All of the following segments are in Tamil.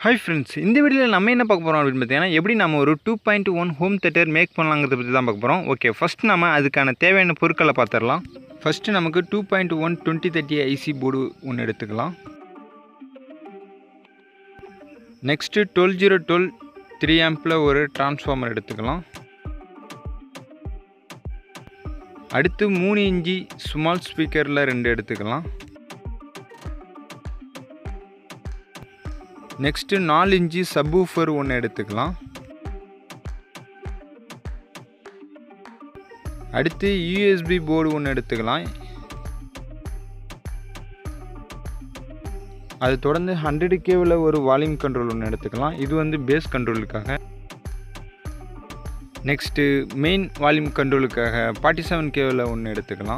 ஹாய் ஃப்ரெண்ட்ஸ் இந்த வீடியோவில் நம்ம என்ன பார்க்க போகிறோம் அப்படின்னு பார்த்தீங்கன்னா எப்படி நம்ம ஒரு two point one home theatre make பண்ணலாங்கிறத பற்றி தான் பார்க்க போகிறோம் ஓகே ஃபஸ்ட் நம்ம அதுக்கான தேவையான பொருட்களை பார்த்துடலாம் ஃபஸ்ட்டு நமக்கு two point one twenty thirty IC board ஒன்று எடுத்துக்கலாம் next twelve zero twelve three ஆம்பில் ஒரு டிரான்ஸ்ஃபார்மர் எடுத்துக்கலாம் அடுத்து மூணு இன்ச்சி ஸ்மால் ஸ்பீக்கரில் ரெண்டு எடுத்துக்கலாம் நெக்ஸ்ட்டு நாலு இன்ச்சு சப்வூஃபர் ஒன்று எடுத்துக்கலாம் அடுத்து யூஎஸ்பி போர்டு ஒன்று எடுத்துக்கலாம் அது தொடர்ந்து ஹண்ட்ரடு கேவில் ஒரு வால்யூம் கண்ட்ரோல் ஒன்று எடுத்துக்கலாம் இது வந்து பேஸ் கண்ட்ரோலுக்காக நெக்ஸ்ட்டு மெயின் வால்யூம் கண்ட்ரோலுக்காக ஃபார்ட்டி செவன் கேவில் ஒன்று எடுத்துக்கலாம்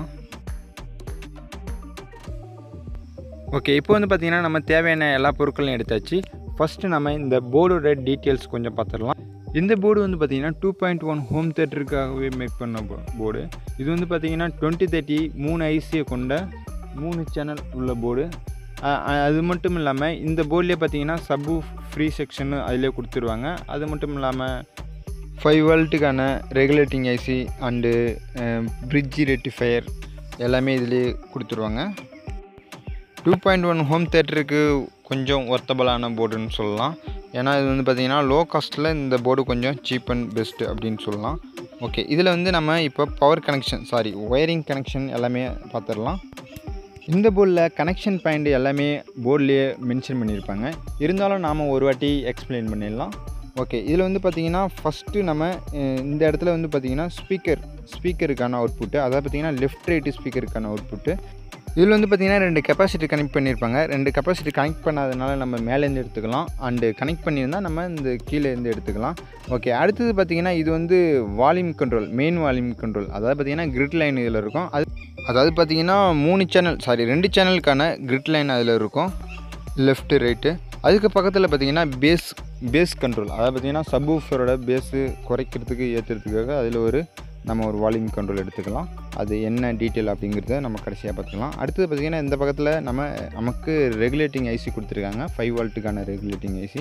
ஓகே இப்போ வந்து பார்த்திங்கன்னா நம்ம தேவையான எல்லா பொருட்களையும் எடுத்தாச்சு ஃபஸ்ட்டு நம்ம இந்த போர்டோட டீட்டெயில்ஸ் கொஞ்சம் பார்த்துடலாம் இந்த போர்டு வந்து பார்த்திங்கன்னா டூ பாயிண்ட் ஒன் ஹோம் தேட்டருக்காகவே மேக் பண்ண போர்டு இது வந்து பார்த்திங்கன்னா டுவெண்ட்டி தேர்ட்டி மூணு ஐசியை கொண்ட மூணு சேனல் உள்ள போர்டு அது மட்டும் இல்லாமல் இந்த போர்ட்லேயே பார்த்தீங்கன்னா சப்பு ஃப்ரீ செக்ஷனு அதிலே கொடுத்துருவாங்க அது மட்டும் இல்லாமல் ஃபைவ் வோல்ட்டுக்கான regulating IC and bridge rectifier எல்லாமே இதிலே கொடுத்துருவாங்க டூ பாயிண்ட் ஒன் ஹோம் தேட்டருக்கு கொஞ்சம் ஒர்த்தபலான போர்டுன்னு சொல்லலாம் ஏன்னா இது வந்து பார்த்திங்கன்னா லோ காஸ்ட்டில் இந்த போர்டு கொஞ்சம் சீப் அண்ட் பெஸ்ட்டு அப்படின்னு சொல்லலாம் ஓகே இதில் வந்து நம்ம இப்போ power connection sorry wiring connection எல்லாமே பார்த்துடலாம் இந்த போர்டில் கனெக்ஷன் பாயிண்ட் எல்லாமே போர்ட்லேயே மென்ஷன் பண்ணியிருப்பாங்க இருந்தாலும் நாம் ஒரு வாட்டி எக்ஸ்பிளைன் பண்ணிடலாம் ஓகே இதில் வந்து பார்த்திங்கன்னா ஃபஸ்ட்டு நம்ம இந்த இடத்துல வந்து பார்த்திங்கன்னா ஸ்பீக்கர் ஸ்பீக்கருக்கான அவுட்புட்டு அதாவது பார்த்திங்கன்னா லெஃப்ட் ரைட்டு ஸ்பீக்கருக்கான அவுட்புட்டு இதில் வந்து பார்த்திங்கன்னா ரெண்டு கெப்பாசிட்டி கனெக்ட் பண்ணியிருப்பாங்க ரெண்டு கெப்பாசிட்டி கனெக்ட் பண்ணாதனால நம்ம மேலேருந்து எடுத்துக்கலாம் அண்டு கனெக்ட் பண்ணியிருந்தால் நம்ம இந்த கீழே இருந்து எடுத்துக்கலாம் ஓகே அடுத்தது பார்த்திங்கன்னா இது வந்து volume control main volume control அதாவது பார்த்திங்கன்னா கிரிட் லைன் இதில் இருக்கும் அது அதாவது பார்த்திங்கன்னா மூணு சேனல் சாரி ரெண்டு சேனலுக்கான கிரிட் லைன் அதில் இருக்கும் லெஃப்ட்டு ரைட்டு அதுக்கு பக்கத்தில் பார்த்திங்கன்னா பேஸ் பேஸ் கண்ட்ரோல் அதாவது பார்த்திங்கன்னா சப்வூஃபரோட பேஸு குறைக்கிறதுக்கு ஏற்றுறதுக்காக அதில் ஒரு நம்ம ஒரு வால்யூம் கண்ட்ரோல் எடுத்துக்கலாம் அது என்ன டீட்டெயில் அப்படிங்கிறத நம்ம கடைசியாக பார்த்துக்கலாம் அடுத்தது பார்த்திங்கன்னா இந்த பக்கத்தில் நம்ம நமக்கு ரெகுலேட்டிங் ஐசி கொடுத்துருக்காங்க ஃபைவ் வால்ட்டுக்கான ரெகுலேட்டிங் ஐசி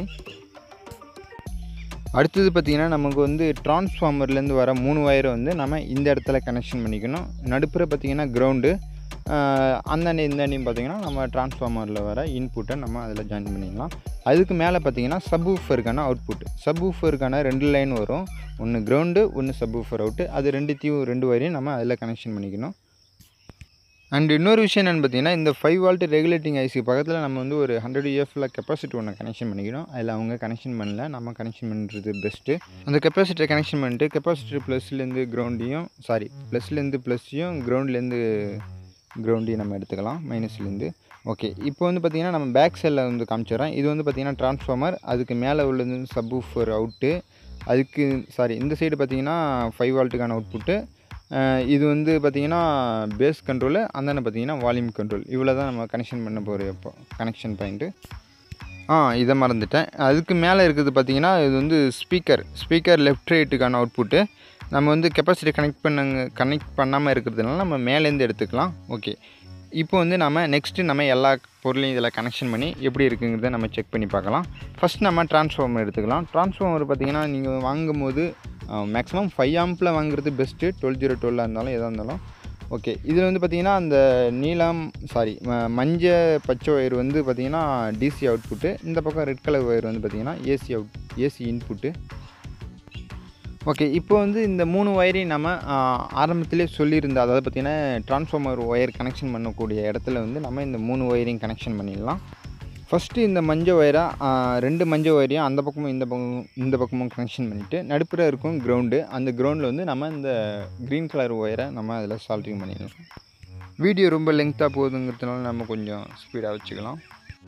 அடுத்தது பார்த்திங்கன்னா நமக்கு வந்து டிரான்ஸ்ஃபார்மர்லேருந்து வர மூணு வயரை வந்து நம்ம இந்த இடத்துல கனெக்ஷன் பண்ணிக்கணும் நடுப்புற பார்த்திங்கன்னா கிரவுண்டு அந்தாண்டி இந்தாண்டியும் பார்த்திங்கன்னா நம்ம டிரான்ஸ்ஃபார்மரில் வர இன்புட்டை நம்ம அதில் ஜாயின் பண்ணிக்கலாம் அதுக்கு மேலே பார்த்திங்கன்னா சப்வூஃபருக்கான அவுட்புட் சப்வூஃபருக்கான ரெண்டு லைன் வரும் ஒன்று கிரவுண்டு ஒன்று சப்வூஃபர் அவுட்டு அது ரெண்டுத்தையும் ரெண்டு வரையும் நம்ம அதில் கனெக்ஷன் பண்ணிக்கணும் அண்ட் இன்னொரு விஷயம் என்னென்னு பார்த்தீங்கன்னா இந்த ஃபைவ் வால்ட் ரெகுலேட்டிங் ஐசி பக்கத்தில் நம்ம வந்து ஒரு ஹண்ட்ரட் இஎஃப்ல கெப்பாசிட்டி ஒன்று கனெக்ஷன் பண்ணிக்கணும் அதில் அவங்க கனெக்ஷன் பண்ணல நம்ம கனெக்ஷன் பண்ணுறது பெஸ்ட்டு அந்த கெப்பாசிட்டியை கனெக்ஷன் பண்ணிட்டு கெப்பாசிட்டி ப்ளஸ்லேருந்து கிரவுண்டையும் சாரி ப்ளஸ்லேருந்து ப்ளஸ்ஸையும் கிரவுண்ட்லேருந்து கிரவுண்டையும் நம்ம எடுத்துக்கலாம் மைனஸ்லேருந்து ஓகே இப்போ வந்து பார்த்திங்கன்னா நம்ம பேக் சைடில் வந்து காமிச்சிடறோம் இது வந்து பார்த்திங்கன்னா டிரான்ஸ்ஃபார்மர் அதுக்கு மேலே உள்ளது வந்து சப்வூஃபர் அவுட்டு அதுக்கு சாரி இந்த சைடு பார்த்திங்கன்னா ஃபைவ் வால்ட்டுக்கான அவுட்புட்டு இது வந்து பார்த்திங்கன்னா பேஸ் கண்ட்ரோலு அந்தாண்ட பார்த்திங்கன்னா வால்யூம் கண்ட்ரோல் இவ்வளோ தான் நம்ம கனெக்ஷன் பண்ண போகிற இப்போ கனெக்ஷன் பாயிண்ட்டு ஆ இதை மறந்துட்டேன் அதுக்கு மேலே இருக்குது பார்த்திங்கன்னா இது வந்து ஸ்பீக்கர் ஸ்பீக்கர் லெஃப்ட் ரைட்டுக்கான அவுட்புட்டு நம்ம வந்து கெப்பாசிட்டி கனெக்ட் பண்ண கனெக்ட் பண்ணாமல் இருக்கிறதுனால நம்ம மேலேருந்து எடுத்துக்கலாம் ஓகே இப்போ வந்து நம்ம நெக்ஸ்ட்டு நம்ம எல்லா பொருளையும் இதில் கனெக்ஷன் பண்ணி எப்படி இருக்குங்கிறத நம்ம செக் பண்ணி பார்க்கலாம் ஃபஸ்ட் நம்ம டிரான்ஸ்ஃபார்மர் எடுத்துக்கலாம் டிரான்ஸ்ஃபார்மர் பார்த்திங்கன்னா நீங்கள் வாங்கும் போது மேக்ஸிமம் ஃபைவ் ஆம்பில் வாங்குறது பெஸ்ட்டு டுவெல் ஜீரோ டுவெல்லாக இருந்தாலும் எதாக இருந்தாலும் ஓகே இதில் வந்து பார்த்திங்கன்னா அந்த நீலம் சாரி மஞ்சள் பச்சை ஒயர் வந்து பார்த்திங்கன்னா டிசி அவுட்புட்டு இந்த பக்கம் ரெட் கலர் ஒயர் வந்து பார்த்திங்கன்னா AC out AC input okay இப்போ வந்து இந்த மூணு ஒயரையும் நம்ம ஆரம்பத்திலே சொல்லியிருந்த அதாவது பார்த்திங்கன்னா டிரான்ஸ்ஃபார்மர் ஒயர் கனெக்ஷன் பண்ணக்கூடிய இடத்துல வந்து நம்ம இந்த மூணு ஒயரையும் கனெக்ஷன் பண்ணிடலாம் ஃபஸ்ட்டு இந்த மஞ்சள் ஒயராக ரெண்டு மஞ்சள் ஒயரையும் அந்த பக்கமும் இந்த பக்கமும் இந்த பக்கமும் கனெக்ஷன் பண்ணிவிட்டு நடுப்புற இருக்கும் கிரவுண்டு அந்த கிரவுண்டில் வந்து நம்ம இந்த க்ரீன் கலர் ஒயரை நம்ம அதில் சால்ட்ரிங் பண்ணிடலாம் வீடியோ ரொம்ப லெங்க்த்தாக போகுதுங்கிறதுனால நம்ம கொஞ்சம் ஸ்பீடாக வச்சுக்கலாம்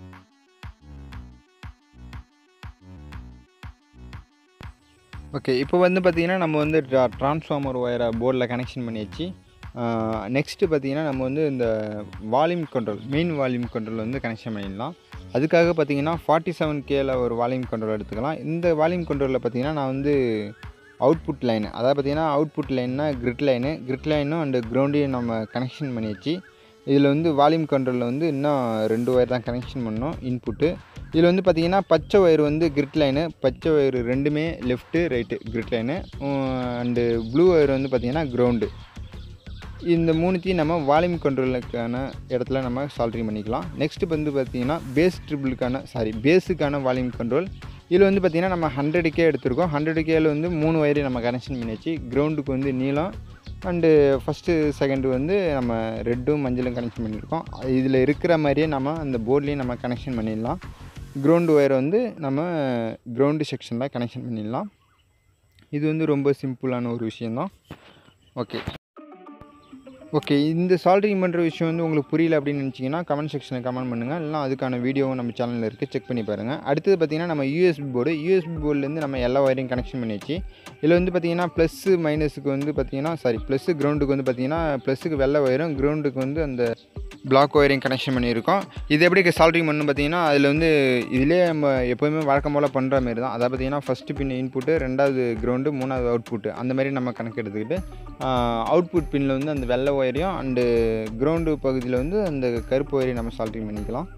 ஓகே இப்போ வந்து பார்த்திங்கன்னா நம்ம வந்து ட்ரான்ஸ்ஃபார்மர் ஒயரை போர்டில் கனெக்ஷன் பண்ணியாச்சு நெக்ஸ்ட்டு பார்த்திங்கன்னா நம்ம வந்து இந்த volume control main volume control வந்து கனெக்ஷன் பண்ணிடலாம் அதுக்காக பார்த்திங்கன்னா ஃபார்ட்டி செவன் கேல ஒரு வால்யூம் கண்ட்ரோல் எடுத்துக்கலாம் இந்த வால்யூம் கண்ட்ரோலில் பார்த்திங்கன்னா நான் வந்து அவுட்புட் லைன் அதாவது பார்த்திங்கன்னா அவுட்புட் லைன்னா கிரிட் லைனு கிரிட் லைனும் அண்டு கிரவுண்டையும் நம்ம கனெக்ஷன் பண்ணியாச்சு இதில் வந்து வால்யூம் கண்ட்ரோலில் வந்து இன்னும் ரெண்டு ஒயர் தான் கனெக்ஷன் பண்ணோம் இன்புட்டு இதில் வந்து பார்த்தீங்கன்னா பச்சை ஒயர் வந்து கிரிட் லைனு பச்சை ஒயர் ரெண்டுமே left right grid line and blue wire வந்து பார்த்தீங்கன்னா கிரவுண்டு இந்த மூணுத்தையும் நம்ம வால்யூம் கண்ட்ரோலுக்கான இடத்துல நம்ம சால்ட்ரிங் பண்ணிக்கலாம் நெக்ஸ்ட்டு வந்து பார்த்திங்கன்னா பேஸ் ட்ரிபிளுக்கான சாரி பேஸுக்கான வால்யூம் கண்ட்ரோல் இதில் வந்து பார்த்திங்கன்னா நம்ம ஹண்ட்ரட் கே எடுத்திருக்கோம் ஹண்ட்ரட் கேல வந்து மூணு ஒயரை நம்ம கனெக்ஷன் பண்ணியாச்சு கிரவுண்டுக்கு வந்து நீளம் அண்டு ஃபஸ்ட்டு செகண்டு வந்து நம்ம ரெட்டும் மஞ்சளும் கனெக்ஷன் பண்ணியிருக்கோம் இதில் இருக்கிற மாதிரியே நம்ம அந்த போர்ட்லேயும் நம்ம கனெக்ஷன் பண்ணிடலாம் கிரவுண்டு ஒயரை வந்து நம்ம கிரவுண்டு செக்ஷனில் கனெக்ஷன் பண்ணிடலாம் இது வந்து ரொம்ப சிம்பிளான ஒரு விஷயந்தான் ஓகே ஓகே இந்த சால்ட்ரிங் பண்ணுற விஷயம் வந்து உங்களுக்கு புரியல அப்படின்னு நினச்சிங்கன்னா கமெண்ட் செக்ஷனில் கமெண்ட் பண்ணுங்கள் இல்லைனா அதுக்கான வீடியோவும் நம்ம சேனலில் இருக்குது செக் பண்ணி பாருங்கள் அடுத்தது பார்த்திங்கன்னா நம்ம யூஎஸ்பி போர்டு யூஎஸ்பி போர்ட்லேருந்து நம்ம எல்லா ஒயரையும் கனெக்ஷன் பண்ணியாச்சு இதில் வந்து பார்த்திங்கன்னா ப்ளஸ்ஸு மைனஸுக்கு வந்து பார்த்திங்கன்னா சாரி ப்ளஸ்ஸு கிரவுண்டுக்கு வந்து பார்த்திங்கன்னா ப்ளஸ்ஸுக்கு வெள்ளை ஒயரும் கிரவுண்டுக்கு வந்து அந்த பிளாக் ஒயரிங் கனெக்ஷன் பண்ணியிருக்கோம் இது எப்படி சால்ட்ரிங் பண்ணணும் பார்த்தீங்கன்னா அதில் வந்து இதிலே நம்ம எப்போயுமே வழக்கம் போல் பண்ணுற மாதிரி தான் அதாவது பார்த்தீங்கன்னா ஃபஸ்ட்டு பின் இன்புட்டு ரெண்டாவது கிரவுண்டு மூணாவது அவுட்புட்டு அந்த மாதிரி நம்ம கணக்கு எடுத்துக்கிட்டு அவுட்புட் பின்னில் வந்து அந்த வெள்ளை ஒயரையும் அண்டு கிரவுண்டு பகுதியில் வந்து அந்த கருப்பு ஒயரையும் நம்ம சால்ட்ரிங் பண்ணிக்கலாம்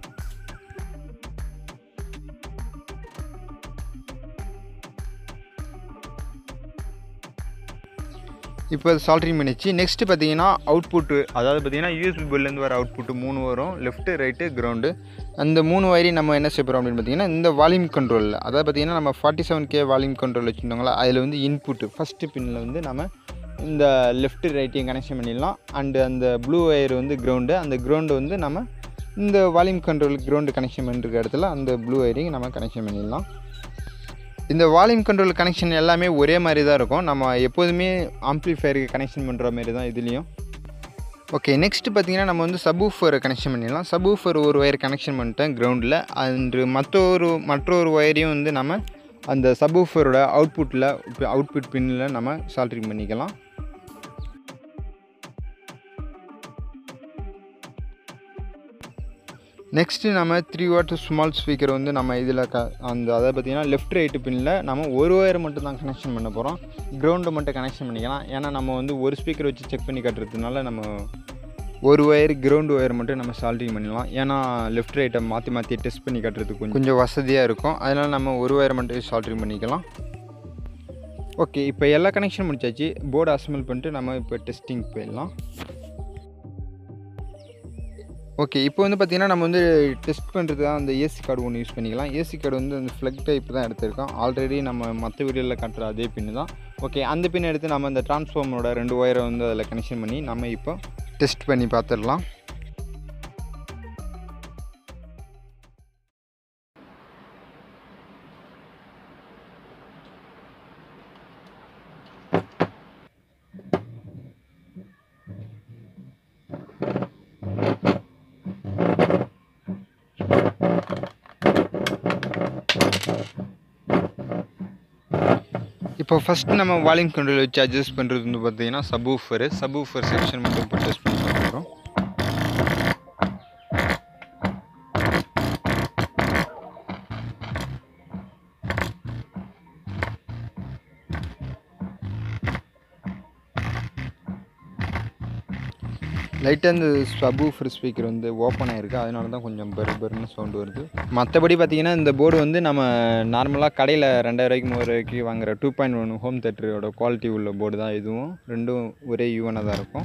இப்போ சால்ட்ரிங் பண்ணிச்சு நெக்ஸ்ட்டு பார்த்தீங்கன்னா அவுட்புட்டு அதாவது பார்த்தீங்கன்னா யூஎஸ்பி பில்லேருந்து வர அவுட்புட்டு மூணு வரும் லெஃப்ட்டு ரைட்டு கிரவுண்டு அந்த மூணு வயரையும் நம்ம என்ன செய்ய போகிறோம் அப்படின்னு பார்த்தீங்கன்னா இந்த வால்யூம் கண்ட்ரோலில் அதாவது பார்த்தீங்கன்னா நம்ம forty seven K volume control வச்சுருந்தோங்களா அதில் வந்து இன்புட்டு ஃபஸ்ட்டு பின்னில் வந்து நம்ம இந்த லெஃப்ட்டு ரைட்டையும் கனெக்ஷன் பண்ணிடலாம் அண்டு அந்த ப்ளூ ஒயர் வந்து கிரவுண்டு அந்த கிரவுண்டு வந்து நம்ம இந்த வால்யூம் கண்ட்ரோல் கிரவுண்டு கனெக்ஷன் பண்ணிருக்க இடத்துல அந்த ப்ளூ ஒயரிங் நம்ம கனெக்ஷன் பண்ணிடலாம் இந்த வால்யூம் கண்ட்ரோல் கனெக்ஷன் எல்லாமே ஒரே மாதிரி தான் இருக்கும் நம்ம எப்போதுமே ஆம்ப்ளிஃபயருக்கு கனெக்ஷன் பண்ணுற மாதிரி தான் இதுலேயும் ஓகே நெக்ஸ்ட் பார்த்தீங்கன்னா நம்ம வந்து சப்வூஃபரை கனெக்ஷன் பண்ணிடலாம் சப்வூஃபர் ஒரு ஒயர் கனெக்ஷன் பண்ணிட்டேன் கிரவுண்டில் அன்று மற்றொரு மற்றொரு ஒயரையும் வந்து நம்ம அந்த சப்வூஃபரோட அவுட்புட்டில் அவுட்புட் பின்னில் நம்ம சால்ட்ரிங் பண்ணிக்கலாம் நெக்ஸ்ட்டு நம்ம த்ரீ வாட் ஸ்மால் ஸ்பீக்கர் வந்து நம்ம இதில் க அந்த அதை பார்த்திங்கன்னா லெஃப்ட் ரைட்டு பின்னில் நம்ம ஒரு ஒயர் மட்டும் தான் கனெக்ஷன் பண்ண போகிறோம் கிரவுண்டை மட்டும் கனெக்ஷன் பண்ணிக்கலாம் ஏன்னா நம்ம வந்து ஒரு ஸ்பீக்கர் வச்சு செக் பண்ணி கட்டுறதுனால நம்ம ஒரு ஒயர் கிரவுண்டு ஒயர் மட்டும் நம்ம சால்ட்ரிங் பண்ணிடலாம் ஏன்னா லெஃப்ட் ரைட்டை மாற்றி மாற்றி டெஸ்ட் பண்ணி கட்டுறதுக்கு கொஞ்சம் கொஞ்சம் வசதியாக இருக்கும் அதனால் நம்ம ஒரு ஒயர் மட்டும் சால்ட்ரிங் பண்ணிக்கலாம் ஓகே இப்போ எல்லா கனெக்ஷன் முடிச்சாச்சு போர்டு அசம்பிள் பண்ணிட்டு நம்ம இப்போ டெஸ்டிங் போயிடலாம் ஓகே இப்போ வந்து பார்த்திங்கன்னா நம்ம வந்து டெஸ்ட் பண்ணுறது தான் அந்த ஏசி கார்டு ஒன்று யூஸ் பண்ணிக்கலாம் ஏசி கார்டு வந்து அந்த ஃப்ளக் டைப் தான் எடுத்திருக்கோம் ஆல்ரெடி நம்ம மற்ற வீடியோவில் காட்டுற அதே பின்னு தான் ஓகே அந்த பின் எடுத்து நம்ம அந்த டிரான்ஸ்ஃபார்மரோட ரெண்டு ஒயரை வந்து அதில் கனெக்ஷன் பண்ணி நம்ம இப்போ டெஸ்ட் பண்ணி பார்த்துடலாம் இப்போ ஃபஸ்ட் நம்ம வால்யூம் கண்ட்ரோல் வச்சு அட்ஜஸ்ட் பண்ணுறது வந்து பார்த்தீங்கன்னா சப்வூஃபரு சப்வூஃபர் செக்ஷன் மட்டும் இப்போ டெஸ்ட் பண்ணி பார்க்குறோம் லைட்டாக இந்த சப்வூஃபர் ஸ்பீக்கர் வந்து ஓப்பன் ஆகிருக்கு அதனால தான் கொஞ்சம் பரு பருன்னு சவுண்டு வருது மற்றபடி பார்த்தீங்கன்னா இந்த போர்டு வந்து நம்ம நார்மலாக கடையில் ரெண்டாயிரம் மூவாயிரம் ரூபாய்க்கு வாங்குற டூ பாயிண்ட் ஒன் ஹோம் தேட்டரோட குவாலிட்டி உள்ள போர்டு தான் இதுவும் ரெண்டும் ஒரே யூவனாக தான் இருக்கும்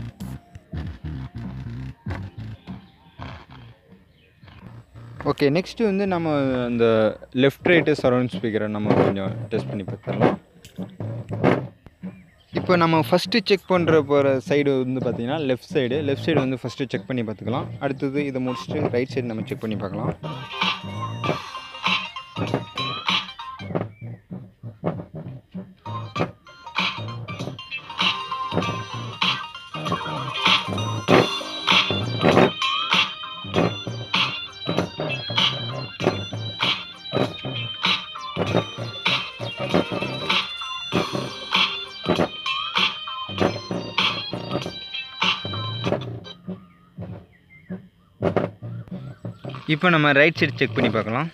ஓகே நெக்ஸ்ட்டு வந்து நம்ம அந்த லெஃப்ட் ரைட்டு சரௌண்ட் ஸ்பீக்கரை நம்ம கொஞ்சம் டெஸ்ட் பண்ணி பார்த்துடலாம் இப்போ நம்ம ஃபஸ்ட்டு செக் பண்ணுற போகிற சைடு வந்து பார்த்திங்கன்னா லெஃப்ட் சைடு லெஃப்ட் சைடு வந்து ஃபஸ்ட்டு செக் பண்ணி பார்த்துக்கலாம் அடுத்தது இதை முடிச்சுட்டு ரைட் சைடு நம்ம செக் பண்ணி பார்க்கலாம் இப்போ நம்ம ரைட் சைடு செக் பண்ணி பார்க்கலாம்